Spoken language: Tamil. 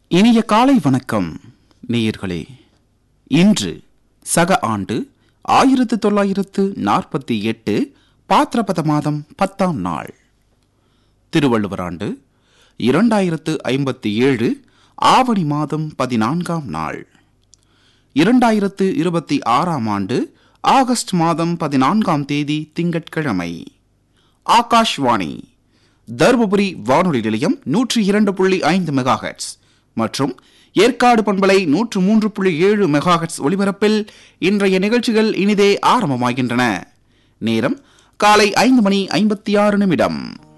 இனிய காலை வணக்கம் நேயர்களே இன்று சக ஆண்டு ஆயிரத்து தொள்ளாயிரத்து நாற்பத்தி எட்டு பாத்திரபத மாதம் பத்தாம் நாள் திருவள்ளுவர் ஆண்டு இரண்டாயிரத்து ஐம்பத்தி ஏழு ஆவணி மாதம் பதினான்காம் நாள் இரண்டாயிரத்து இருபத்தி ஆறாம் ஆண்டு ஆகஸ்ட் மாதம் பதினான்காம் தேதி திங்கட்கிழமை ஆகாஷ்வாணி தருமபுரி வானொலி நிலையம் நூற்றி இரண்டு புள்ளி ஐந்து மெகாஹெட்ஸ் மற்றும் ஏற்காடு பண்பலை நூற்று மூன்று புள்ளி ஏழு மெகாஹெட்ஸ் ஒலிபரப்பில் இன்றைய நிகழ்ச்சிகள் இனிதே ஆரம்பமாகின்றன நேரம் காலை ஐந்து மணி ஐம்பத்தி ஆறு நிமிடம்